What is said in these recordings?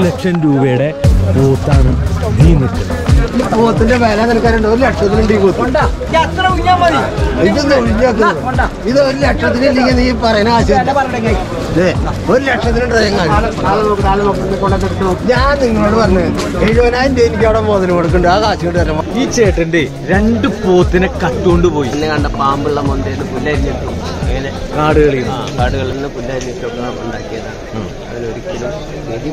ലക്ഷം രൂപയുടെ പോത്താണ് ഈ നിൽക്കുന്നത് പോത്തിന്റെ വില നിനക്കാരുണ്ട് ഒരു ലക്ഷത്തിനുണ്ട് ഈ പോത്ത് ഇതൊന്നും ഒഴിഞ്ഞാക്കുന്നത്. ഇത് ഒരു ലക്ഷത്തിന് ഇല്ലെങ്കിൽ നീ പറയുന്ന ആശയം ദേ, ഒരു ലക്ഷത്തിനുണ്ട് തേങ്ങ ഞാൻ നിങ്ങളോട് പറഞ്ഞു എഴുപതിനായിരം രൂപ എനിക്ക് അവിടെ മുതൽ കൊടുക്കുന്നുണ്ട് ആ കാശ് കൊണ്ട് തരാം ഈ ചേട്ടന്റെ രണ്ട് പോത്തിനെ കട്ടുകൊണ്ട് പോയി എന്നെ കണ്ട പാമ്പുള്ള മൊന്തയിൽ പുല്ലരിഞ്ഞിട്ട് അങ്ങനെ കാടുകളിൽ ആ കാടുകളിൽ നിന്ന് പുല്ലരിഞ്ഞിട്ടൊക്കെ ഉണ്ടാക്കിയതാണ് അതിനൊരിക്കലും ഗതി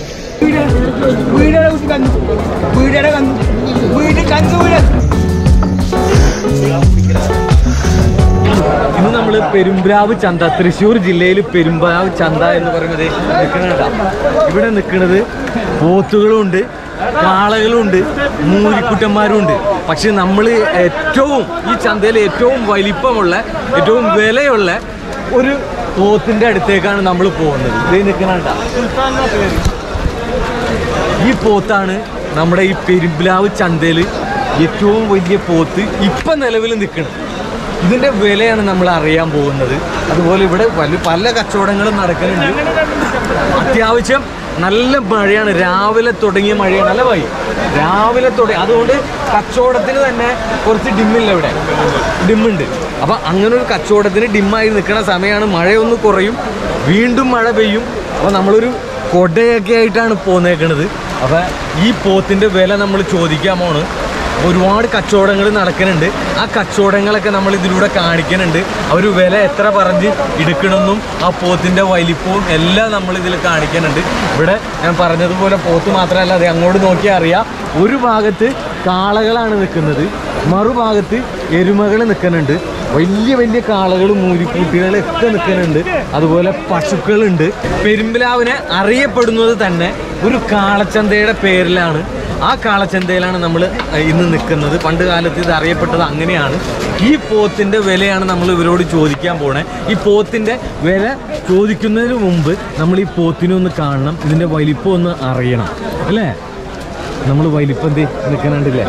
ഇന്ന് നമ്മൾ പെരുമ്പ്രാവ് ചന്ത തൃശ്ശൂർ ജില്ലയിൽ പെരുമ്പ്രാവ് ചന്ത എന്ന് പറയുന്നത് നിൽക്കണ ഇവിടെ നിൽക്കുന്നത് പോത്തുകളും ഉണ്ട് കാളകളും ഉണ്ട് മൂരിക്കുട്ടന്മാരും ഉണ്ട് പക്ഷെ നമ്മൾ ഏറ്റവും ഈ ചന്തയിൽ ഏറ്റവും വലിപ്പമുള്ള ഏറ്റവും വിലയുള്ള ഒരു പോത്തിന്റെ അടുത്തേക്കാണ് നമ്മൾ പോകുന്നത് ഇത് നിൽക്കണ ഈ പോത്താണ് നമ്മുടെ ഈ പെരുമ്പിലാവ് ചന്തയിൽ ഏറ്റവും വലിയ പോത്ത് ഇപ്പം നിലവിൽ നിൽക്കുന്നത് ഇതിന്റെ വിലയാണ് നമ്മൾ അറിയാൻ പോകുന്നത് അതുപോലെ ഇവിടെ വലിയ പല കച്ചവടങ്ങളും നടക്കുന്നുണ്ട് അത്യാവശ്യം നല്ല മഴയാണ് രാവിലെ തുടങ്ങിയ മഴയാണ് അല്ല ഭായി രാവിലെ തുടങ്ങി അതുകൊണ്ട് കച്ചവടത്തിന് തന്നെ കുറച്ച് ഡിമ്മില്ല ഇവിടെ ഡിമ്മുണ്ട് അപ്പം അങ്ങനെ ഒരു കച്ചവടത്തിന് ഡിമ്മായി നിൽക്കുന്ന സമയമാണ് മഴയൊന്ന് കുറയും വീണ്ടും മഴ പെയ്യും അപ്പോൾ നമ്മളൊരു കൊടയൊക്കെ ആയിട്ടാണ് പോന്നേക്കണത് അപ്പം ഈ പോത്തിൻ്റെ വില നമ്മൾ ചോദിക്കാൻ പോണ് ഒരുപാട് കച്ചവടങ്ങൾ നടക്കുന്നുണ്ട് ആ കച്ചവടങ്ങളൊക്കെ നമ്മൾ ഇതിലൂടെ കാണിക്കുന്നുണ്ട് അവർ വില എത്ര പറഞ്ഞ് എടുക്കണമെന്നും ആ പോത്തിൻ്റെ വലിപ്പവും എല്ലാം നമ്മൾ ഇതിൽ കാണിക്കുന്നുണ്ട് ഇവിടെ ഞാൻ പറഞ്ഞതുപോലെ പോത്ത് മാത്രമല്ല അത് അങ്ങോട്ട് നോക്കിയാൽ അറിയാം ഒരു ഭാഗത്ത് കാളകളാണ് നിൽക്കുന്നത് മറുഭാഗത്ത് എരുമകൾ നിൽക്കുന്നുണ്ട് വലിയ വലിയ കാളകൾ മൂരിക്കൂട്ടികളൊക്കെ നിൽക്കുന്നുണ്ട് അതുപോലെ പശുക്കളുണ്ട് പെരുമ്പിലാവിനെ അറിയപ്പെടുന്നത് തന്നെ ഒരു കാളച്ചന്തയുടെ പേരിലാണ് ആ കാളച്ചന്തയിലാണ് നമ്മൾ ഇന്ന് നിൽക്കുന്നത് പണ്ട് കാലത്ത് ഇത് അറിയപ്പെട്ടത് അങ്ങനെയാണ് ഈ പോത്തിൻ്റെ വിലയാണ് നമ്മൾ ഇവരോട് ചോദിക്കാൻ പോണേ ഈ പോത്തിൻ്റെ വില ചോദിക്കുന്നതിന് മുമ്പ് നമ്മൾ ഈ പോത്തിനെ ഒന്ന് കാണണം ഇതിൻ്റെ വലിപ്പം ഒന്ന് അറിയണം അല്ലേ നമ്മൾ വലിപ്പം എന്ത് നിൽക്കണുണ്ടല്ലേ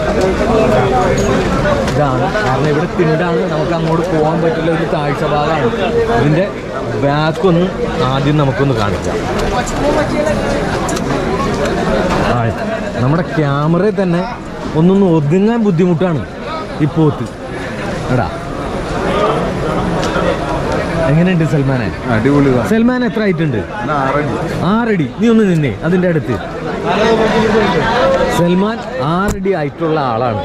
ഇതാണ് കാരണം ഇവിടെ തിണ്ടാണ് നമുക്ക് അങ്ങോട്ട് പോകാൻ പറ്റില്ല ഒരു താഴ്ച ഭാഗമാണ് ഇതിൻ്റെ ബാക്ക് ഒന്ന് ആദ്യം നമുക്കൊന്ന് കാണിക്കാം ആ നമ്മുടെ ക്യാമറയിൽ തന്നെ ഒന്നൊന്ന് ഒതുങ്ങാൻ ബുദ്ധിമുട്ടാണ് ഈ പോത്ത് എടാ എങ്ങനെയുണ്ട് സൽമാനെ അടിപൊളി സൽമാൻ എത്ര ആയിട്ടുണ്ട് ആറടി നീ ഒന്ന് നിന്നേ അതിൻ്റെ അടുത്ത് സൽമാൻ ആറടി ആയിട്ടുള്ള ആളാണ്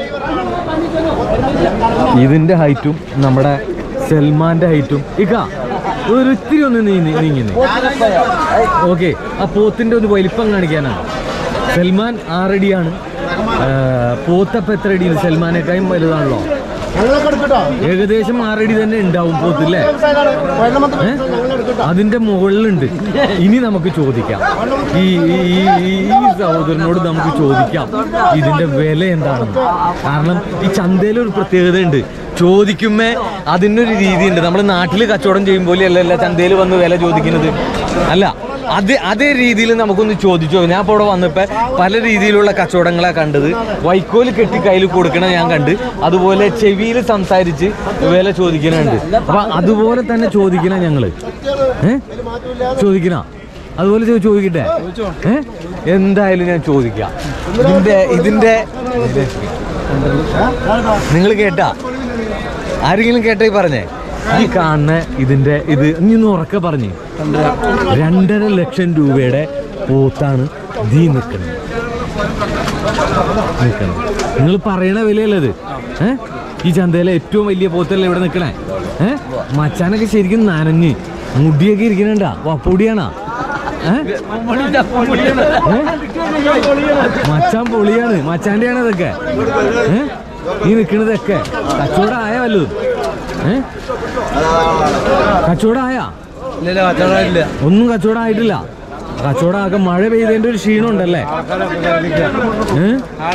ഇതിന്റെ ഹൈറ്റും നമ്മുടെ സൽമാന്റെ ഹൈറ്റും ഇക്ക ഒരു ഇത്തിരി ഒന്ന് നീങ്ങി നീങ്ങുന്നേ ഓക്കെ ആ പോത്തിന്റെ ഒരു വലിപ്പം കാണിക്കാനാണ് സൽമാൻ ആറടിയാണ് ആ, പോത്തപ്പം എത്ര അടിയിൽ സൽമാനേക്കാളും വലുതാണല്ലോ ഏകദേശം ആറടി തന്നെ ഉണ്ടാവും പോത്തില്ലേ ഏ? അതിന്റെ മുകളിലുണ്ട് ഇനി നമുക്ക് ചോദിക്കാം ഈ ഈ ഈ- ഈ- ഈ സഹോദരനോട് നമുക്ക് ചോദിക്കാം ഇതിന്റെ വില എന്താണെന്ന് കാരണം ഈ ചന്തയിൽ ഒരു പ്രത്യേകത ഉണ്ട് ചോദിക്കുമ്പേ അതിനൊരു രീതിയുണ്ട് നമ്മൾ നാട്ടിൽ കച്ചവടം ചെയ്യും പോലെ അല്ലല്ല ചന്തയിൽ വന്ന് വില ചോദിക്കുന്നത് അല്ല അത് അതേ രീതിയിൽ നമുക്കൊന്ന് ചോദിച്ചോ ഞാൻ ഇപ്പോൾ ഇവിടെ വന്നപ്പോൾ പല രീതിയിലുള്ള കച്ചവടങ്ങളാണ് കണ്ടത് വൈക്കോല് കെട്ടി കയ്യിൽ കൊടുക്കണ ഞാൻ കണ്ട് അതുപോലെ ചെവിയിൽ സംസാരിച്ച് വില ചോദിക്കണുണ്ട് അപ്പൊ അതുപോലെ തന്നെ ചോദിക്കണ ഞങ്ങള് ഏ ചോദിക്കണ അതുപോലെ ചോ- ചോദിക്കട്ടെ ഏ എന്തായാലും ഞാൻ ചോദിക്കാം ഇതിന്റെ ഇതിന്റെ നിങ്ങൾ കേട്ടാ ആരെങ്കിലും കേട്ടേ പറഞ്ഞേ ഈ കാണുന്ന ഇതിന്റെ ഇത് ഇനി ഒന്ന് ഉറക്കെ പറഞ്ഞേ രണ്ടര ലക്ഷം രൂപയുടെ പോത്താണ് ദീ നിൽക്കുന്നത് നിൽക്കണം നിങ്ങൾ പറയണ വിലയല്ലേ ഇത് ഏ ഈ ചന്തയിലെ ഏറ്റവും വലിയ പോത്തല്ലേ ഇവിടെ നിൽക്കണേ ഏ മച്ചാനൊക്കെ ശരിക്കും നനഞ്ഞ് മുടിയൊക്കെ ഇരിക്കണണ്ടാ വാ പൊടിയാണാ ഏ? ഏ? മച്ചാൻ പൊളിയാണ് മച്ചാന്റെ ആണ് ഇതൊക്കെ ഏ? ഈ നിക്കണതൊക്കെ കച്ചവടം ആയ വല്ലതും ഏ കച്ചവടം ആയാ ഒന്നും കച്ചവടം ആയിട്ടില്ല കച്ചവടം ആകെ മഴ പെയ്തതിന്റെ ഒരു ക്ഷീണം ഉണ്ടല്ലേ ഏ?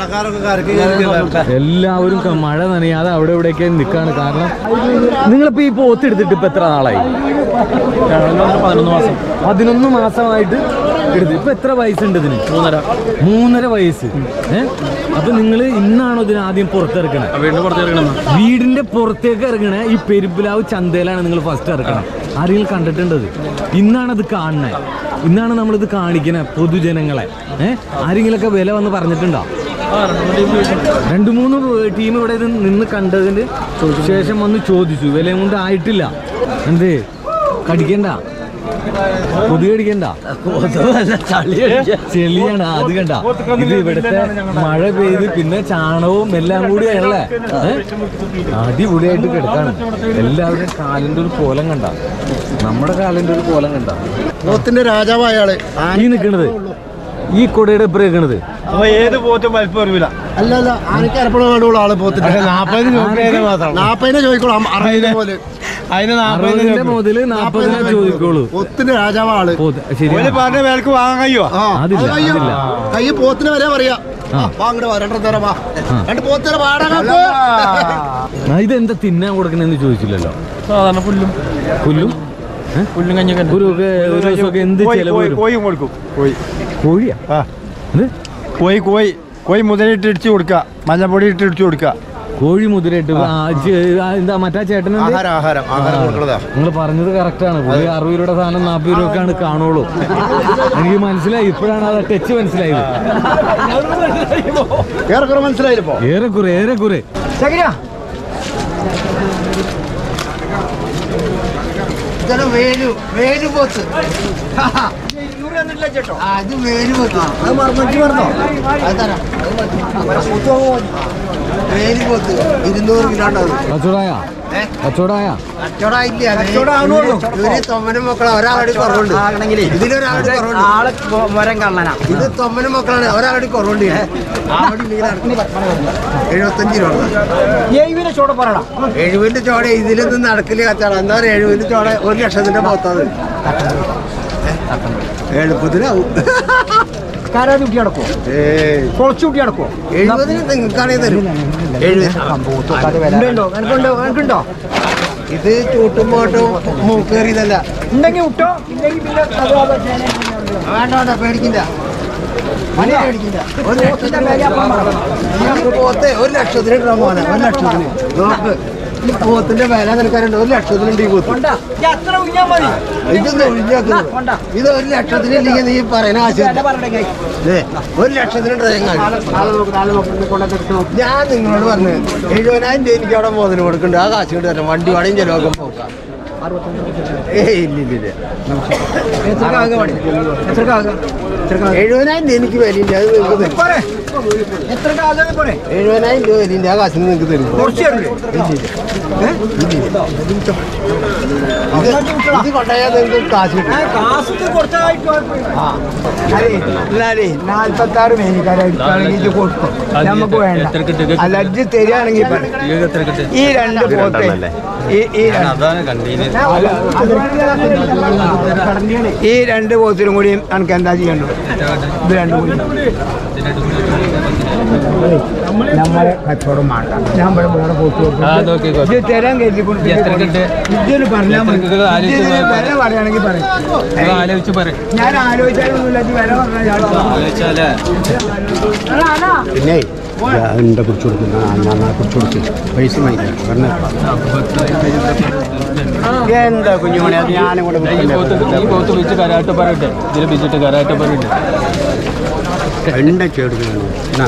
എല്ലാവരും ക- മഴ നനയാതെ അവിടെ ഇവിടെയൊക്കെ നിൽക്കാണ് കാരണം നിങ്ങളിപ്പോ ഈ പോത്ത് എടുത്തിട്ട് ഇപ്പൊ എത്ര നാളായി പതിനൊന്ന് മാസം പതിനൊന്ന് മാസമായിട്ട് എടുത്ത് ഇപ്പൊ എത്ര വയസ്സുണ്ട് ഇതിന് മൂന്നര മൂന്നര വയസ്സ് ഏഹ് അപ്പൊ നിങ്ങൾ ഇന്നാണോ ഇതിന് ആദ്യം പുറത്തിറക്കണേ വീണ്ടും പുറത്തിറക്കണം വീടിന്റെ പുറത്തേക്ക് ഇറങ്ങണ ഈ പെരുപ്പിലാവ് ചന്തയിലാണ് നിങ്ങൾ ഫസ്റ്റ് ഇറക്കണം ആരെങ്കിലും കണ്ടിട്ടുണ്ടത് ഇന്നാണ് അത് കാണുന്നത് ഇന്നാണ് നമ്മളിത് കാണിക്കുന്നത് പൊതുജനങ്ങളെ ഏഹ് ആരെങ്കിലൊക്കെ വില വന്ന് പറഞ്ഞിട്ടുണ്ടോ രണ്ട് മൂന്ന് ടീം ഇവിടെ ഇത് നിന്ന് കണ്ടതിന് ശേഷം വന്ന് ചോദിച്ചു വിലയും കൊണ്ട് ആയിട്ടില്ല എന്ത് കടിക്കണ്ട കൊതി കടിക്കണ്ട ചെളിയാണ് അത് കണ്ട ഇത് ഇവിടുത്തെ മഴ പെയ്ത് പിന്നെ ചാണകവും എല്ലാം കൂടി അല്ലേ അടിപൊളിയായിട്ട് കിടക്കാണ് എല്ലാവരും കാലിന്റെ ഒരു കോലം കണ്ട നമ്മുടെ കാലിന്റെ ഒരു കോലം കണ്ട പോത്തിന്റെ രാജാവായ ആള് ഈ നിക്കണത് ഈ കൊടയുടെ ഇപ്പുറം നിക്കണത് അപ്പൊ ഏത് പോത്തും വലിപ്പം അറിയില്ല അല്ല അല്ല ആനക്ക് അരപ്പണം വേണ്ടുള്ളൂ ആള് പോത്തിന്റെ നാപ്പതിന് ചോദിക്കുന്നത് മാത്രം നാപ്പതിനെ ചോദിക്കോളൂ അറുപതിനെ പോലെ അതിന് അറുപതിന്റെ മുതല് നാപ്പതിനെ ചോദിക്കോളൂ പോത്തിന്റെ രാജാവാ ആള് പോത്ത് ശരിയാ നാപ്പത് പറഞ്ഞ മേൽക്ക് വാങ്ങാൻ കഴിയുമോ ആ, അതില്ല, അത് കയ്യും. അതില്ല. കയ്യ് പോത്തിന് വരെ പറയാ ആ. വാ അങ്ങോട്ട് വാ രണ്ടര തരം വാ ആ. രണ്ട് പോത്തിന് വാടക ആ, ഇതെന്താ തിന്നാൻ കൊടുക്കണെന്ന് ചോദിച്ചില്ലല്ലോ സാധാരണ പുല്ലും പുല്ലും ഏ? പുല്ലും കഞ്ഞൊക്കെ ഒരു ഒരു ദിവസമൊക്കെ എന്ത് ചെലവ് വരും കോയും കൊടുക്കും കോയി കോഴിയാ ആ ഇത് കോയി കോയി കോയി മുതലിട്ട് ഇടിച്ചു കൊടുക്കുക മഞ്ഞപ്പൊടി ഇട്ട് ഇടിച്ചു കൊടുക്കുക കോഴി മുതിരയിട്ട് ആ, ചെ- ആ, എന്താ മറ്റാ ചേട്ടൻ ആഹാരം ആഹാരം ആഹാരം കൊടുക്കണതാ നിങ്ങൾ പറഞ്ഞത് കറക്റ്റാണ് പുള്ളി അറുപത് രൂപയുടെ സാധനം നാൽപ്പത് രൂപക്കാണ് കാണുള്ളൂ എനിക്ക് മനസ്സിലായി ഇപ്പോഴാണ് അത് ടച്ച് മനസ്സിലായത് ഏറെക്കുറെ മനസ്സിലായിപ്പോ ഏറെക്കുറെ ഏറെക്കുറെ ഇതാണ് വേലു വേലു പോത്ത് ആ, ഇത് വേലു പോത്ത് അത് മറന്നു മറന്നോ അത് തരാം വേലു പോത്ത് ഇരുന്നൂറ് കിലോ ഉണ്ടാവും കച്ചവടായ ഏ? കച്ചവടായ കച്ചവടം ഇല്ല ഇവര് തൊമ്മനും മക്കളാ ഒരാളടി കുറവുണ്ട് ഇതിലൊരാളുടെ കുറവുണ്ട് ആള് മരം കള്ളനാ ഇത് തൊമ്മനും മക്കളാണ് ഒരാളടി കുറവുണ്ട് അവിടെ ഇങ്ങനെ നടക്കും. എഴുപത്തഞ്ച് രൂപ ഏഴുവിനെ ചോട പറയണം എഴുപതിന്റെ ചോട ഇതിലൊന്നും നടക്കില്ല കച്ചവടം എന്താ പറയുക എഴുപതിന്റെ ചോട ഒരു ലക്ഷത്തിന്റെ പുറത്തത് എളുപ്പത്തിലാവും കാരാതി കുട്ടി അടക്കോ ഏയ് കുറച്ച് കുട്ടി അടക്കോ എഴുപതിന് നിങ്ങൾക്കാണെങ്കിൽ തരും എഴുപത് ഉണ്ടോ എനിക്കുണ്ടോ എനിക്കുണ്ടോ ഇത് ചൂട്ടുമ്പോട്ടും മൂക്കേറിയതല്ല ഉണ്ടെങ്കിൽ വിട്ടോ ഇല്ലെങ്കിൽ പിന്നെ അത് അത് വേണ്ട വേണ്ട പേടിക്കില്ല മണി പേടിക്കില്ല ഒരു ലക്ഷത്തിന് ഈ പോത്ത് ഒരു ലക്ഷത്തിന് ഇടാൻ പോലെ ഒരു ലക്ഷത്തിന് നോക്ക് ഈ പോത്തിന്റെ വില നിനക്കാരുണ്ട് ഒരു ലക്ഷത്തിനുണ്ട് ഈ പോത്ത് കൊണ്ടാ ഈ അത്ര ഉഞ്ഞാ മതി ഇതൊന്നും ഒഴിഞ്ഞാക്കുന്നു കൊണ്ടാ. ഇത് ഒരു ലക്ഷത്തിന് ഇല്ലെങ്കിൽ നീ പറയുന്ന ആശയം എന്നെ പറയണേ ദേ, ഒരു ലക്ഷത്തിന് ഡ്രൈവിംഗ് ഞാൻ നിങ്ങളോട് പറഞ്ഞു എഴുപതിനായിരം രൂപ എനിക്ക് അവിടെ മുതൽ കൊടുക്കുന്നുണ്ട് ആ കാശ് കൊണ്ട് തരാം വണ്ടി വാടകയും ചെലവൊക്കെ പോക്കാം ഏയ് ഇല്ല ഇല്ല ഇല്ല എത്രക്കാകെ പണി എത്രക്കാകെ എത്രക്കാകെ എഴുപതിനായിരം രൂപ എനിക്ക് വിലയില്ല അത് നിങ്ങൾക്ക് തരും പോരെ എത്രക്കാകെ പോരെ എഴുപതിനായിരം രൂപ വിലയില്ല ആ കാശ് നിങ്ങൾക്ക് തരും കുറച്ച് തരില്ലേ ഇത് ഇത് കൊണ്ടുപോയാൽ നിങ്ങൾക്ക് കാശ് കിട്ടും കാശത്ത് കുറച്ചായിട്ട് എന്നാലേ നാൽപ്പത്തി ആറ് മേനിക്കാരാണെങ്കിൽ ഇത് കൊടുക്കും നമുക്ക് വേണ്ട അല്ല ഇത് തരികയാണെങ്കിൽ പറ. ഈ രണ്ട് പോത്തെ ഈ ഈ രണ്ട് ഈ രണ്ട് പോത്തിനും കൂടി എനിക്ക് എന്താ ചെയ്യേണ്ടത് ഇത് രണ്ടും കൂടി നമ്മളെ കച്ചവടം വേണ്ട ഞാൻ ഇവിടെ വേറെ പോത്ത് വെക്കും. ഇത് തരാൻ കരുതിക്കൊണ്ട് ഇതിന് പറഞ്ഞാൽ മതി ഇതിന് വില പറയുകയാണെങ്കിൽ പറയും ആലോചിച്ച് പറ ഞാൻ ആലോചിച്ചാലൊന്നുമില്ല ഇത് വില പറഞ്ഞാൽ പിന്നെ എന്താ കുറിച്ച് കൊടുക്കുന്ന അന്നാ കുറിച്ച് കൊടുത്ത് പൈസ വാങ്ങിക്കാം എന്താ കുഞ്ഞുമണി അത് ഞാനും കൂടെ ഈ പോത്ത് വെച്ച് കരാട്ട് പറയട്ടെ ഇതിൽ വെച്ചിട്ട് കരാട്ട് പറയട്ടെ എന്താ ചേടുന്നു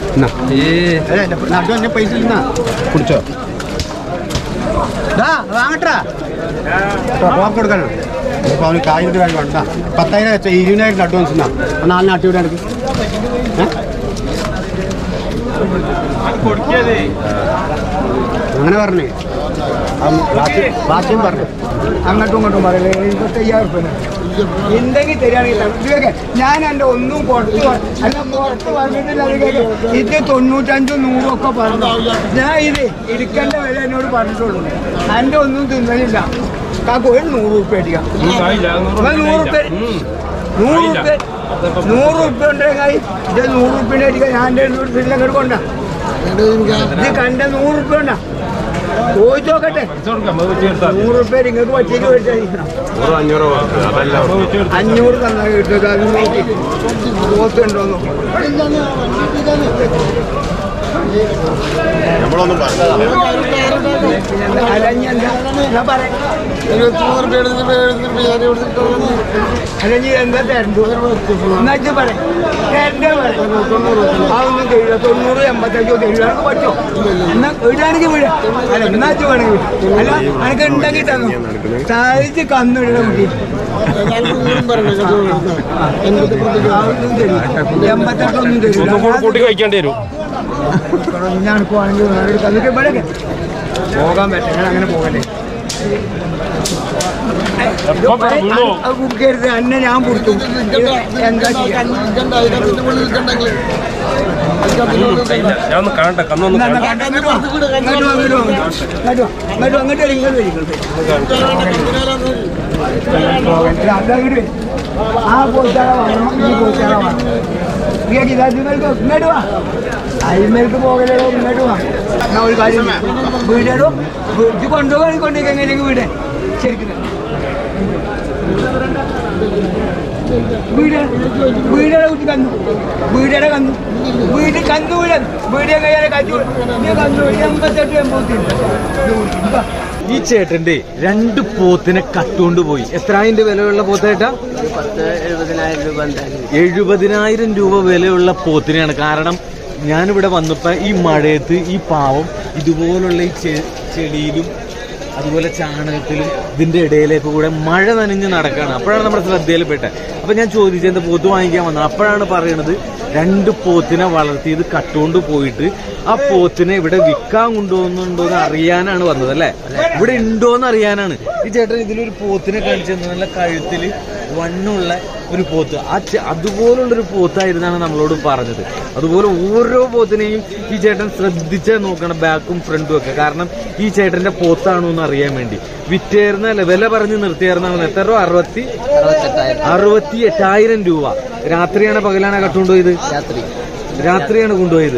പൈസ ഇന്നാ കുടിച്ചോ വാങ്ങട്ടാ കൊടുക്കണം അപ്പോൾ അവന് കായിന്റെ കാര്യം വേണ്ട പത്തായിരം വെച്ചാൽ ഇരുപതിനായിരം അഡ്വാൻസ് എന്നാ നാലിന് അട്ടിയുടെ അടുത്ത് അങ്ങനെ പറഞ്ഞേ ബാക്കിയും പറഞ്ഞു അങ്ങോട്ടും ഇങ്ങോട്ടും പറയില്ല എഴുപത്തയ്യായിരം റുപ്യ എന്തെങ്കിലും തരികയാണെങ്കിൽ തരാം. ഇതൊക്കെ ഞാൻ എൻ്റെ ഒന്നും പുറത്ത് പറ- അല്ല പുറത്ത് പറഞ്ഞിട്ടില്ല അതൊക്കെ. ഇത് തൊണ്ണൂറ്റഞ്ചും നൂറും ഒക്കെ പറഞ്ഞു ഞാൻ ഇത് ഇരിക്കേണ്ട വില എന്നോട് പറഞ്ഞിട്ടുള്ളൂ എൻ്റെ ഒന്നും തിന്നലില്ല കാക്കു ഒരു നൂറ് റുപ്യ അടിക്കാം നിങ്ങൾ നൂറ് റുപ്യ നൂറ് റുപ്യ നൂറ് റുപ്യ ഉണ്ടെങ്കിൽ ഇത് നൂറ് റുപ്യ അടിക്കാം ഞാൻ എൻ്റെ വീട്ടിൽ അങ്ങോട്ട് കൊണ്ട ഇത് കണ്ട നൂറ് റുപ്യ ഉണ്ടാ ചോദിച്ചു നോക്കട്ടെ നൂറ് റുപ്യ നിങ്ങൾക്ക് പച്ചയ്ക്ക് മേടിച്ചായിരിക്കണം അഞ്ഞൂറ് തന്നാൽ കിട്ടുക അത് നോക്കി പോത്തുണ്ടോന്നു അലഞ്ഞെന്താ ഞാൻ പറയാം അല്ലെങ്കിൽ എന്താ തരണ്ടു എന്നാച്ചു പറയാം തരണ്ടേ പറയാം അതൊന്നും കഴിയില്ല തൊണ്ണൂറ് എൺപത്തഞ്ചോ തരുവാണെങ്കിൽ പറ്റോ എന്നാ വീടാണെങ്കിൽ വീട് അല്ല എന്നാച്ചു വേണമെങ്കിൽ വീട് അല്ല എനിക്ക് ഉണ്ടെങ്കിൽ തന്നു സാധിച്ച് കന്നിടണ കുട്ടി അതൊന്നും തരില്ല എൺപത്തെട്ടൊന്നും തരില്ല കൂട്ടി കഴിക്കേണ്ടി വരും ഞാനിപ്പോ ആണെങ്കിൽ വേറെ കന്നിട്ട് ഇവിടെ പോകാൻ പറ്റില്ല ഞാൻ അങ്ങനെ പോകല്ലേ കുടിക്കരുത് അന്നെ ഞാൻ കൊടുത്തു എന്താ ചെയ്യാ ഞാൻ ഒന്ന് കാണട്ടെ കന്നൊന്ന് എന്നാ, എന്നാ, കണ്ടോ, ഇങ്ങോട്ട് വാ. ഇങ്ങോട്ട് വാ, ഇങ്ങോട്ട് വാ, ഇങ്ങോട്ട് വാ. ഇങ്ങോട്ട് വാ. ഇങ്ങോട്ട് വാ, ഇങ്ങോട്ട് വരി, ഇങ്ങോട്ട് വരി, ഇങ്ങോട്ട് വരി. അതാ ഇങ്ങോട്ട് വരി. ആ പോച്ചാറ വാങ്ങണം ഈ പോച്ചാറ വാങ്ങണം ഇങ്ങോട്ട് ഇതാ ഇതിലേക്ക് ഇങ്ങോട്ട് വാ അയിമേൽക്ക് പോകലോ ഇങ്ങോട്ട് വാ എന്നാ ഒരു കാര്യം വീടോ ഇത് കൊണ്ടുപോകാൻ കൊണ്ടേക്ക് എങ്ങനെയെങ്കിൽ വീട് ശരിക്കും വീട് വീടയുടെ കുട്ടി കന്നു വീടയുടെ കന്നു വീട് കന്നു വീട് വീട് കയ്യാലെ കച്ചു നീ കന്നു വീട് എൺപത്തെട്ട് എൺപത്തി ഈ ചേട്ടന്റെ രണ്ട് പോത്തിനെ കട്ടുകൊണ്ട് പോയി എത്രായിരം വിലയുള്ള പോത്തേട്ടാ പത്ത് എഴുപതിനായിരം രൂപ എന്തായാലും എഴുപതിനായിരം രൂപ വിലയുള്ള പോത്തിനെയാണ് കാരണം ഞാനിവിടെ വന്നപ്പോ ഈ മഴയത്ത് ഈ പാവം ഇതുപോലുള്ള ഈ ചെ- ചെളിയിലും അതുപോലെ ചാണകത്തിലും ഇതിന്റെ ഇടയിലേക്ക് കൂടെ മഴ നനഞ്ഞ് നടക്കുകയാണ് അപ്പോഴാണ് നമ്മുടെ ശ്രദ്ധയിൽപ്പെട്ടത് അപ്പൊ ഞാൻ ചോദിച്ചത് എന്താ പോത്ത് വാങ്ങിക്കാൻ വന്നത് അപ്പോഴാണ് പറയണത് രണ്ട് പോത്തിനെ വളർത്തിയത് കട്ടുകൊണ്ട് പോയിട്ട് ആ പോത്തിനെ ഇവിടെ വിൽക്കാൻ കൊണ്ടുപോകുന്നുണ്ടോ എന്ന് അറിയാനാണ് വന്നത് അല്ലേ ഇവിടെ ഉണ്ടോ എന്ന് അറിയാനാണ് ഈ ചേട്ടൻ ഇതിലൊരു പോത്തിനെ കാണിച്ചു തന്നെ നല്ല കഴുത്തില് വണ്ണുള്ള ഒരു പോത്ത് ആ ചെ- അതുപോലുള്ളൊരു പോത്തായിരുന്നാണ് നമ്മളോട് പറഞ്ഞത് അതുപോലെ ഓരോ പോത്തിനെയും ഈ ചേട്ടൻ ശ്രദ്ധിച്ച് നോക്കണം ബാക്കും ഫ്രണ്ടും ഒക്കെ കാരണം ഈ ചേട്ടന്റെ പോത്താണോ എന്ന് അറിയാൻ വേണ്ടി വിറ്റേർന്ന വില പറഞ്ഞ് നിർത്തിയായിരുന്ന എത്ര രൂപ അറുപത്തി അറുപത്തി എട്ടായിരം രൂപ രാത്രിയാണ് പകലാണ് കട്ടുകൊണ്ടുപോയത് രാത്രി രാത്രിയാണ് കൊണ്ടുപോയത്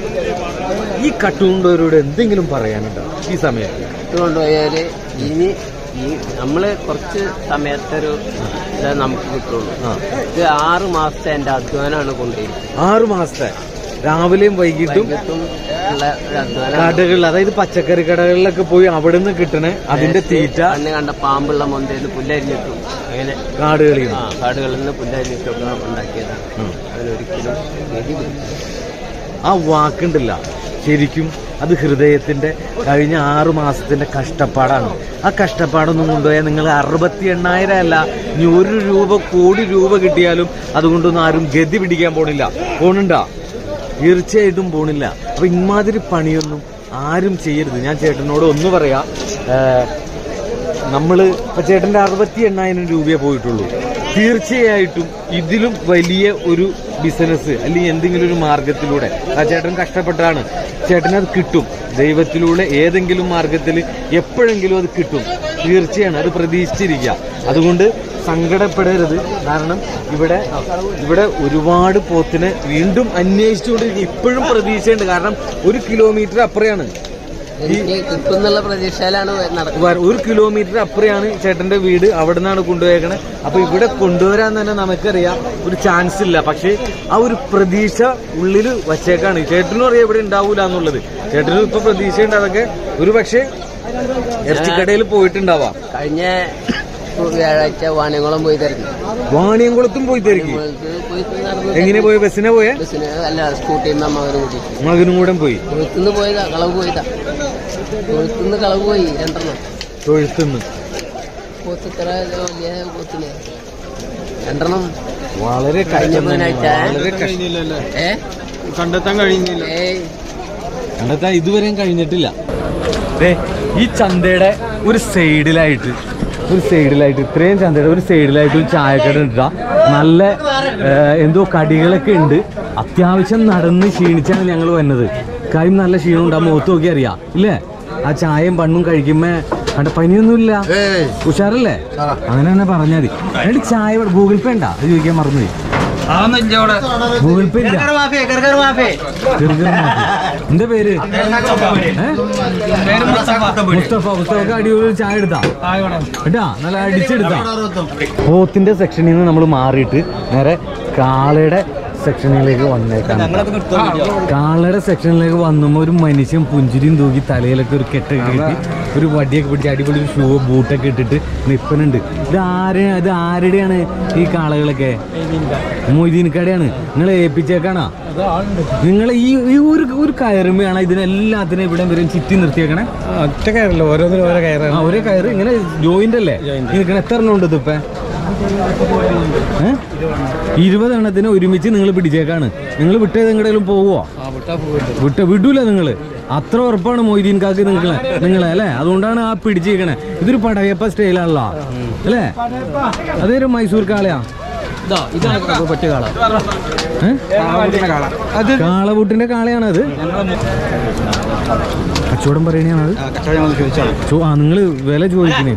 ഈ കട്ടുകൊണ്ടുപോയവരോട് എന്തെങ്കിലും പറയാനുണ്ടോ ഈ സമയത്ത് കൊണ്ടുപോയാല് ഇനി ഈ നമ്മള് കുറച്ച് സമയത്തൊരു ഇതേ നമുക്ക് കിട്ടുള്ളൂ ആ ഇത് ആറ് മാസത്തെ എന്റെ അധ്വാനമാണ് കൊണ്ടിരിക്കുന്നത് ആറു മാസത്തെ രാവിലെയും വൈകിട്ടും വൈകിട്ടും ഉള്ള ഒരു അധ്വാനം കടകളിൽ അതായത് പച്ചക്കറി കടകളിലൊക്കെ പോയി അവിടെ നിന്ന് കിട്ടണ അതിന്റെ തീറ്റ കണ്ണ് കണ്ട പാമ്പുള്ള മൊന്തയിൽ പുല്ലരിഞ്ഞിട്ടും അങ്ങനെ കാടുകളിൽ ആ കാടുകളിൽ നിന്ന് പുല്ലരിഞ്ഞിട്ടൊക്കെ ഉണ്ടാക്കിയതാണ് ഉം. അതിനൊരിക്കലും ഗതി പിടിക്കില്ല. ആ വാക്കുണ്ടല്ല ശരിക്കും അത് ഹൃദയത്തിന്റെ കഴിഞ്ഞ ആറു മാസത്തിന്റെ കഷ്ടപ്പാടാണ് ആ കഷ്ടപ്പാടൊന്നും കൊണ്ടുപോയാൽ നിങ്ങൾ അറുപത്തി എണ്ണായിരം അല്ല ഇനി ഒരു രൂപ കോടി രൂപ കിട്ടിയാലും അതുകൊണ്ടൊന്നും ആരും ഗതി പിടിക്കാൻ പോണില്ല പോണുണ്ടാ തീർച്ചയായിട്ടും പോണില്ല അപ്പൊ ഇമാതിരി പണിയൊന്നും ആരും ചെയ്യരുത് ഞാൻ ചേട്ടനോട് ഒന്ന് പറയാ ഏഹ്, നമ്മള് ഇപ്പൊ ചേട്ടന്റെ അറുപത്തി എണ്ണായിരം രൂപയെ പോയിട്ടുള്ളൂ തീർച്ചയായിട്ടും ഇതിലും വലിയ ഒരു ബിസിനസ് അല്ലെങ്കിൽ എന്തെങ്കിലും ഒരു മാർഗത്തിലൂടെ ആ ചേട്ടൻ കഷ്ടപ്പെട്ടാണ് ചേട്ടനത് കിട്ടും ദൈവത്തിലൂടെ ഏതെങ്കിലും മാർഗത്തിൽ എപ്പോഴെങ്കിലും അത് കിട്ടും തീർച്ചയാണ് അത് പ്രതീക്ഷിച്ചിരിക്കുക അതുകൊണ്ട് സങ്കടപ്പെടരുത് കാരണം ഇവിടെ ഇവിടെ ഒരുപാട് പോത്തിനെ വീണ്ടും അന്വേഷിച്ചുകൊണ്ടിരിക്കുക ഇപ്പോഴും പ്രതീക്ഷയുണ്ട് കാരണം ഒരു കിലോമീറ്റർ അപ്പുറയാണ് എനിക്ക് കിട്ടുന്നുള്ള പ്രതീക്ഷയിലാണ് നടക്കുന്നത് വര- ഒരു കിലോമീറ്റർ അപ്പുറയാണ് ചേട്ടന്റെ വീട് അവിടെ നിന്നാണ് കൊണ്ടുപോയേക്കണേ അപ്പൊ ഇവിടെ കൊണ്ടുവരാൻ തന്നെ നമുക്കറിയാം ഒരു ചാൻസ് ഇല്ല പക്ഷേ ആ ഒരു പ്രതീക്ഷ ഉള്ളിൽ വച്ചേക്കാണ് ചേട്ടനും അറിയാം ഇവിടെ ഉണ്ടാവൂല എന്നുള്ളത് ചേട്ടനും ഇപ്പൊ പ്രതീക്ഷയുണ്ട് അതൊക്കെ ഒരു പക്ഷേ ഇറച്ചിക്കടയിൽ പോയിട്ടുണ്ടാവാം കഴിഞ്ഞ വ്യാഴാഴ്ച വാണിയംകുളം പോയി തിരഞ്ഞു വാണിയംകുളത്തും പോയി തിരക്കി പോയി നടന്നു എങ്ങനെ പോയ ബസ്സിനെ പോയേ ബസ്സിന് അല്ല സ്കൂട്ടിയിൽ നിന്ന് മകനും കൂട്ടി മകനും കൂടെ പോയി തൊഴുത്തുനിന്ന് പോയതാ കളവ് പോയതാ തൊഴുത്തുനിന്ന് കളവ് പോയി രണ്ടെണ്ണം തൊഴുത്തുനിന്ന് പോത്ത് ഇത്ര വലിയ പോത്തിനെ രണ്ടെണ്ണം വളരെ കഴിഞ്ഞ കഷ്ടം തന്നെ. ബുധനാഴ്ച വളരെ കഷ്ടം ഏ കണ്ടെത്താൻ കഴിയുന്നില്ല ഏയ് കണ്ടെത്താൻ ഇതുവരെയും കഴിഞ്ഞിട്ടില്ല ദേ, ഈ ചന്തയുടെ ഒരു സൈഡിലായിട്ട് ഒരു സൈഡിലായിട്ട് ഇത്രയും ചന്തയുടെ ഒരു സൈഡിലായിട്ട് ഒരു ചായക്കട ഉണ്ടാ നല്ല ഏ, എന്തോ കടികളൊക്കെ ഉണ്ട് അത്യാവശ്യം നടന്ന് ക്ഷീണിച്ചാണ് ഞങ്ങൾ വന്നത് കാര്യം നല്ല ക്ഷീണം ഉണ്ട് ആ മുഖത്ത് നോക്കി അറിയാം ഇല്ലേ ആ ചായയും പണ്ണും കഴിക്കുമ്പോ അവിടെ പനിയൊന്നുമില്ല ഉഷാറല്ലേ അങ്ങനെ തന്നെ പറഞ്ഞാൽ മതി എന്നിട്ട് ചായ ഇവിടെ ഗൂഗിൾ പേ ഉണ്ടാ അത് ചോദിക്കാൻ മറന്നുപോയി ഗൂഗിൾ പേ ഇല്ല ഗർഗർ മാഫി. എന്താ പേര് ഏ? മുസ്തഫ മുസ്തഫക്ക് അടിപൊളി ചായ എടുത്താ കേട്ടാ നല്ല അടിച്ചെടുത്താ പോത്തിന്റെ സെക്ഷനിൽ നിന്ന് നമ്മൾ മാറിയിട്ട് നേരെ കാളയുടെ സെക്ഷനിലേക്ക് വന്നേക്കാണ് കാളയുടെ സെക്ഷനിലേക്ക് വന്നുമ്പോൾ ഒരു മനുഷ്യൻ പുഞ്ചിരിയും തൂക്കി തലയിലൊക്കെ ഒരു കെട്ടൊക്കെ കെട്ടി ഒരു വടിയൊക്കെ പിടിച്ച് അടിപൊളി ഒരു ഷൂ ബൂട്ടൊക്കെ ഇട്ടിട്ട് നിൽപ്പനുണ്ട് ഇത് ആരെ ഇത് ആരുടെയാണ് ഈ കാളകളൊക്കെ മൊയ്തീൻകടയാണ് നിങ്ങൾ ഏൽപ്പിച്ചേക്കാണോ നിങ്ങൾ ഈ ഈ ഒരു ഒരു കയറുമ്പോഴാണ് ഇതിനെല്ലാത്തിനും ഇവിടെ വരും ചുറ്റി നിർത്തിയേക്കണേ ഒറ്റ കയറല്ലോ ഓരോന്നിനും ഓരോ കയറാണ് ആ ഒരേ കയറ് ഇങ്ങനെ ജോയിന്റ് അല്ലേ നിൽക്കണ എത്ര എണ്ണം ഉണ്ട് ഇതിപ്പേ ഏ? ഇരുപത് എണ്ണത്തിന് ഒരുമിച്ച് നിങ്ങൾ പിടിച്ചേക്കാണ് നിങ്ങൾ വിട്ടത് എങ്ങടെയും പോവോ വിട്ട വിടൂല നിങ്ങൾ അത്ര ഉറപ്പാണ് മൊയ്തീൻ കാക്ക് നിങ്ങളെ നിങ്ങളെ അല്ലേ അതുകൊണ്ടാണ് ആ പിടിച്ചേക്കണേ ഇതൊരു പടയപ്പ സ്റ്റൈലാണല്ലോ അല്ലേ അതൊരു മൈസൂർ കാളയാ ഏ? കാളവൂട്ടിന്റെ കാളയാണ് അത് കച്ചവടം പറയണത് ചോ- ആ നിങ്ങൾ വില ചോദിക്കണേ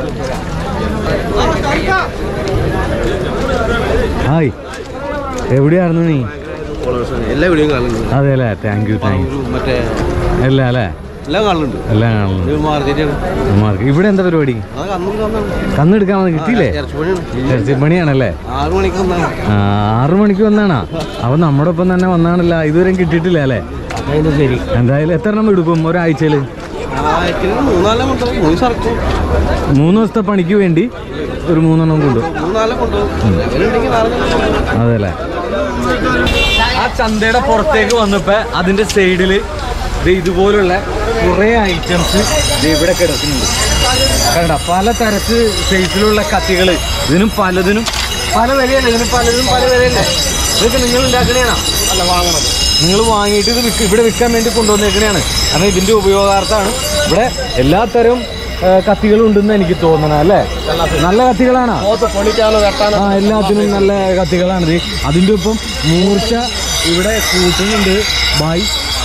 ഹായ് എവിടെയായിരുന്നു നീ എല്ലാ വീഡിയോയും കാണുന്നുണ്ട് അതെ അല്ലേ താങ്ക് യു താങ്ക് യു മറ്റേ അല്ല അല്ലേ എല്ലാം കാണുന്നുണ്ട് എല്ലാം കാണുന്നു മാർക്കറ്റ് മാർക്ക് ഇവിടെ എന്താ പരിപാടി അതൊക്കെ അന്നും കാണുന്നുണ്ട് കന്നെടുക്കാൻ വന്ന് കിട്ടിയില്ലേ ഇറച്ചിപ്പണിയാണ് ഇറച്ചിപ്പണിയാണല്ലേ ആറു മണിക്ക് വന്നാണ് ആ, ആറ് മണിക്ക് വന്നാണാ അപ്പൊ നമ്മുടെ ഒപ്പം തന്നെ വന്നാണല്ല ഇതുവരെ കിട്ടിയിട്ടില്ല അല്ലേ ശരി എന്തായാലും എത്ര എണ്ണം എടുക്കും ഒരാഴ്ചയില് ആഴ്ചയിൽ മൂന്നാലെണ്ണം കൊണ്ടുപോകും മൂന്ന് സർക്കും മൂന്ന് ദിവസത്തെ പണിക്ക് വേണ്ടി ഒരു മൂന്നെണ്ണം കൊണ്ടു മൂന്നാലെണ്ണം കൊണ്ടുപോകും അവരുണ്ടെങ്കിൽ നാളെ കൊണ്ടുപോകും. അതെല്ലേ ആ ചന്തയുടെ പുറത്തേക്ക് വന്നപ്പോ അതിന്റെ സൈഡില് ഇതുപോലുള്ള കുറെ ഐറ്റംസ് ഇവിടെ കിടക്കുന്നുണ്ട് കണ്ട പല തരത്ത് സൈസിലുള്ള കത്തികൾ ഇതിനും പലതിനും പല വിലയല്ലേ ഇതിന് പലതിനും പല വിലയല്ലേ ഇതൊക്കെ നിങ്ങൾ ഉണ്ടാക്കണേണോ അല്ല വാങ്ങണം നിങ്ങൾ വാങ്ങിയിട്ട് ഇത് വിൽക്ക ഇവിടെ വിൽക്കാൻ വേണ്ടി കൊണ്ടുവന്നേക്കണേയാണ് കാരണം ഇതിന്റെ ഉപയോഗാർത്ഥമാണ് ഇവിടെ എല്ലാ തരം ആ, കത്തികളും ഉണ്ടെന്ന് എനിക്ക് തോന്നണം അല്ലേ നല്ല കത്തികളാണോ ആ എല്ലാത്തിനും നല്ല കത്തികളാണിത് അതിൻ്റെ ഒപ്പം മൂർച്ച ഇവിടെ കൂട്ടുന്നുണ്ട് ബായ്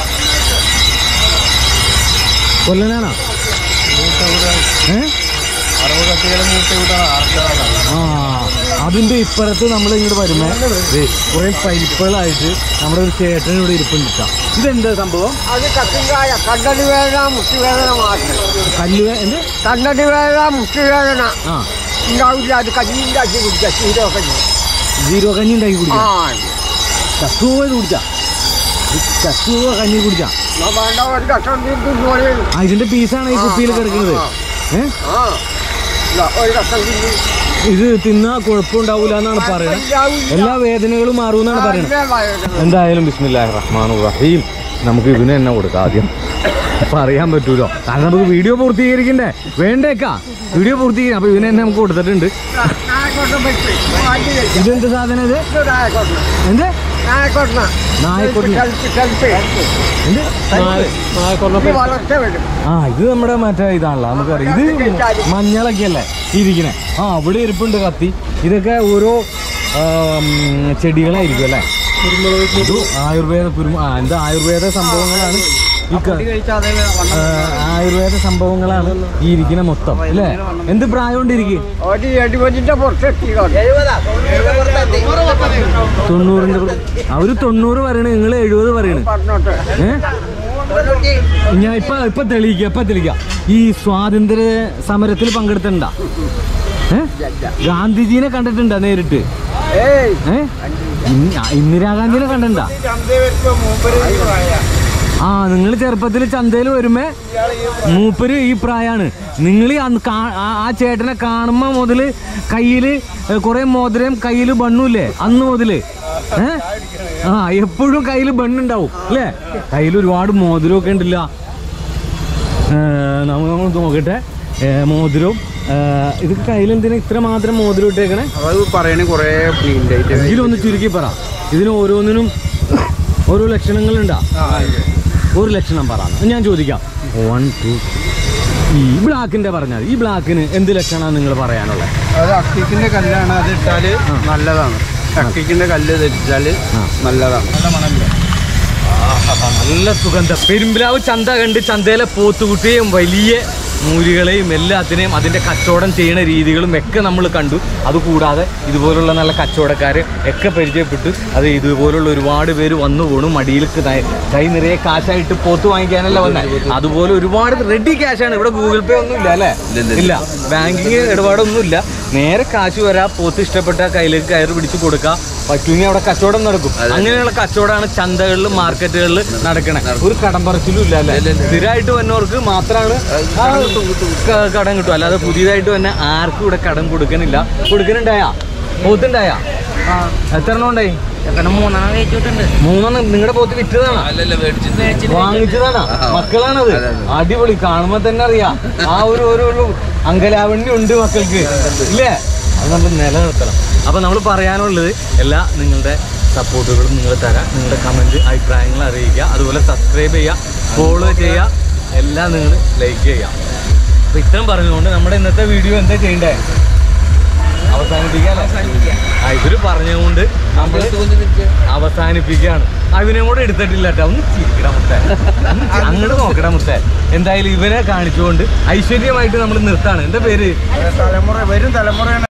കൊല്ലനാണോ ഏ ആ അതിന്റെ ഇപ്പുറത്ത് നമ്മൾ ഇങ്ങോട്ട് വരുമ്പോ കുറെ പൈപ്പുകളായിട്ട് നമ്മുടെ ഒരു ചേട്ടൻ ഇവിടെ ഇരിപ്പുണ്ട് ട്ടാ. ഇതെന്താ സംഭവം അത് കത്തിങ്കായ കണ്ണടി വേദന മുട്ടുവേദന മാത്രം കല്ല് എന്ത് കണ്ണടി വേദന മുട്ടുവേദന ആ ഉണ്ടാവില്ല അത് കഞ്ഞിൻ്റെ അച്ഛൻ കുടിക്കുക ക്ഷീരോ കഞ്ഞി ജീരോ കഞ്ഞി ഉണ്ടാക്കി ആ കുടിക്കാം ചത്തുവ കുടിച്ചാ ചത്തുവ കഞ്ഞി കുടിച്ചാ എന്നാ വേണ്ട ഒരു കഷ്ണം തിന്നു പറയും ആ ഇതിന്റെ പീസാണ് ഈ കുപ്പിയിൽ കിടക്കുന്നത് ഏ ആ ഇല്ല, ഒരു കഷ്ണം തിന്നു ഇത് തിന്നാ കുഴപ്പമുണ്ടാവൂല എന്നാണ് പറയുന്നത് എല്ലാ വേദനകളും മാറുമെന്നാണ് പറയുന്നത് എന്തായാലും ബിസ്മില്ലാഹി റഹ്മാൻ റഹീം നമുക്ക് ഇതിന് തന്നെ കൊടുക്കാം ആദ്യം അപ്പൊ അറിയാൻ പറ്റൂലോ കാരണം നമുക്ക് വീഡിയോ പൂർത്തീകരിക്കണ്ടേ വേണ്ടേക്കാ വീഡിയോ പൂർത്തീകരിക്കാം അപ്പൊ ഇതിനെ തന്നെ നമുക്ക് കൊടുത്തിട്ടുണ്ട് ഇതെന്ത് സാധനം ഇത് എന്ത് നായക്കൊട്ടിന് എന്ത് വളർച്ച വരും ആ ഇത് നമ്മുടെ മറ്റേ ഇതാണല്ലോ നമുക്കറിയാം ഇത് മഞ്ഞളൊക്കെ അല്ലേ ഇരിക്കണേ ആ അവിടെ ഇരിപ്പുണ്ട് കത്തി ഇതൊക്കെ ഓരോ ആം, ചെടികളായിരിക്കും അല്ലേ ഇത് ആയുർവേദ കുരുമ ആ എന്താ ആയുർവേദ സംഭവങ്ങളാണ് ഈ ക- ആ, ആയുർവേദ സംഭവങ്ങളാണ് ഈ ഇരിക്കുന്ന മൊത്തം അല്ലേ എന്ത് പ്രായം കൊണ്ടിരിക്കും ഒരു എഴുപതിന്റെ പുറത്തെത്തി തൊണ്ണൂറിന്റെ പ്ര- അവര് തൊണ്ണൂറ് പറയണേ നിങ്ങൾ എഴുപത് പറയണേ പറഞ്ഞോട്ടെ ഏ ഞാൻ ഇപ്പൊ ഇപ്പൊ തെളിയിക്കാം ഇപ്പൊ തെളിയിക്കാം ഈ സ്വാതന്ത്ര്യ സമരത്തിൽ പങ്കെടുത്തിട്ടുണ്ടാ ഏ ഗാന്ധിജീനെ കണ്ടിട്ടുണ്ടാ നേരിട്ട് ഏയ് ഏ ഇന്ന്- ഇന്ദിരാഗാന്ധിനെ കണ്ടിട്ടുണ്ടാ ആ നിങ്ങൾ ചെറുപ്പത്തിൽ ചന്തയിൽ വരുമ്പോ മൂപ്പര് ഈ പ്രായമാണ് നിങ്ങൾ ആ ചേട്ടനെ കാണുമ്പോ മുതല് കയ്യില് കുറെ മോതിരം കയ്യില് ബണ്ണൂല്ലേ അന്ന് മുതല് ഏ ആ എപ്പോഴും കയ്യില് ബണ്ണുണ്ടാവും അല്ലേ കയ്യിൽ ഒരുപാട് മോതിരമൊക്കെ ഉണ്ടല്ല നമ്മൾ നമ്മൾ നോക്കട്ടെ ഏ, മോതിരവും ഏ, ഇത് കയ്യിൽ എന്തിനാ ഇത്ര മാത്രം മോതിരം ഇട്ടേക്കണേ അത് പറയണേ കുറേ പ്രിന്റ് ആയിട്ട് ഇതിലൊന്ന് ചുരുക്കി പറ ഇതിന് ഓരോന്നിനും ഓരോ ലക്ഷണങ്ങളുണ്ടാ ഒരു ലക്ഷണം പറ ഞാൻ ചോദിക്കാം വൺ ടു ഈ ബ്ലാക്കിന്റെ പറഞ്ഞാൽ ഈ ബ്ലാക്കിന് എന്ത് ലക്ഷണമാണ് നിങ്ങൾ പറയാനുള്ളത് അത് അക്കിക്കിന്റെ കല്ലാണ് അത് ഇട്ടാല് നല്ലതാണ് അക്കിക്കിന്റെ കല്ല് ധരിച്ചാല് നല്ലതാണ് നല്ല സുഗന്ധം പെരുമ്പിലാവ് ചന്ത കണ്ട് ചന്തയിലെ പോത്തുകുട്ടിയെയും വലിയ മൂലികളെയും എല്ലാത്തിനെയും അതിൻ്റെ കച്ചവടം ചെയ്യുന്ന രീതികളും ഒക്കെ നമ്മൾ കണ്ടു അതുകൂടാതെ ഇതുപോലുള്ള നല്ല കച്ചവടക്കാർ ഒക്കെ പരിചയപ്പെട്ടു അത് ഇതുപോലുള്ള ഒരുപാട് പേര് വന്നു പോണു മടിയിൽ ക- കൈ നിറയെ കാശായിട്ട് പോത്ത് വാങ്ങിക്കാനല്ല വന്നത് അതുപോലെ ഒരുപാട് റെഡി ക്യാഷാണ് ഇവിടെ ഗൂഗിൾ പേ ഒന്നും ഇല്ല അല്ലേ ഇല്ല ബാങ്കിങ് ഇടപാടൊന്നും ഇല്ല നേരെ കാശ് വരാ പോത്ത് ഇഷ്ടപ്പെട്ട കയ്യിലേക്ക് കയറ് പിടിച്ച് കൊടുക്കുക പറ്റുമെങ്കിൽ അവിടെ കച്ചവടം നടക്കും അങ്ങനെയുള്ള കച്ചവടമാണ് ചന്തകളിൽ മാർക്കറ്റുകളിൽ നടക്കണേ ഒരു കടം പറച്ചിലും ഇല്ല അല്ലേ സ്ഥിരമായിട്ട് വന്നവർക്ക് മാത്രമാണ് ആ ക- കടം കിട്ടും അല്ലാതെ പുതിയതായിട്ട് തന്നെ ആർക്കും ഇവിടെ കടം കൊടുക്കണില്ല കൊടുക്കണുണ്ടായാ പോത്തുണ്ടായാ എത്ര എണ്ണം ഉണ്ടായി മൂന്നെണ്ണം കഴിച്ചിട്ടുണ്ട് മൂന്നെണ്ണം നിങ്ങളുടെ പോത്ത് വിറ്റതാണോ വാങ്ങിച്ചതാണോ മക്കളാണത് അടിപൊളി കാണുമ്പോ തന്നെ അറിയാം ആ ഒരു ഒരു ഒരു അങ്കലാവണ്യം ഉണ്ട് മക്കൾക്ക് ഇല്ലേ അത് നമ്മൾ നിലനിർത്തണം അപ്പൊ നമ്മൾ പറയാനുള്ളത് എല്ലാ നിങ്ങളുടെ സപ്പോർട്ടുകളും നിങ്ങൾ തരാം നിങ്ങളുടെ കമന്റ് അഭിപ്രായങ്ങൾ അറിയിക്കുക അതുപോലെ സബ്സ്ക്രൈബ് ചെയ്യുക ഫോളോ ചെയ്യുക എല്ലാം നിങ്ങൾ ലൈക്ക് ചെയ്യുക അപ്പൊ ഇത്രയും പറഞ്ഞുകൊണ്ട് നമ്മുടെ ഇന്നത്തെ വീഡിയോ എന്താ ചെയ്യണ്ടേ അവസാനിപ്പിക്കാം ആ ഇവര് പറഞ്ഞുകൊണ്ട് നമ്മൾ അവസാനിപ്പിക്കുകയാണ് അവനെയും കൂടെ എടുത്തിട്ടില്ല കേട്ടോ ഒന്ന് ചിരിക്കട മുത്തേ ഒന്ന് ചി- അങ്ങോട്ട് നോക്കട മുത്തേ എന്തായാലും ഇവനെ കാണിച്ചുകൊണ്ട് ഐശ്വര്യമായിട്ട് നമ്മൾ നിർത്താണ് എന്താ പേര് തലമുറ വരും തലമുറ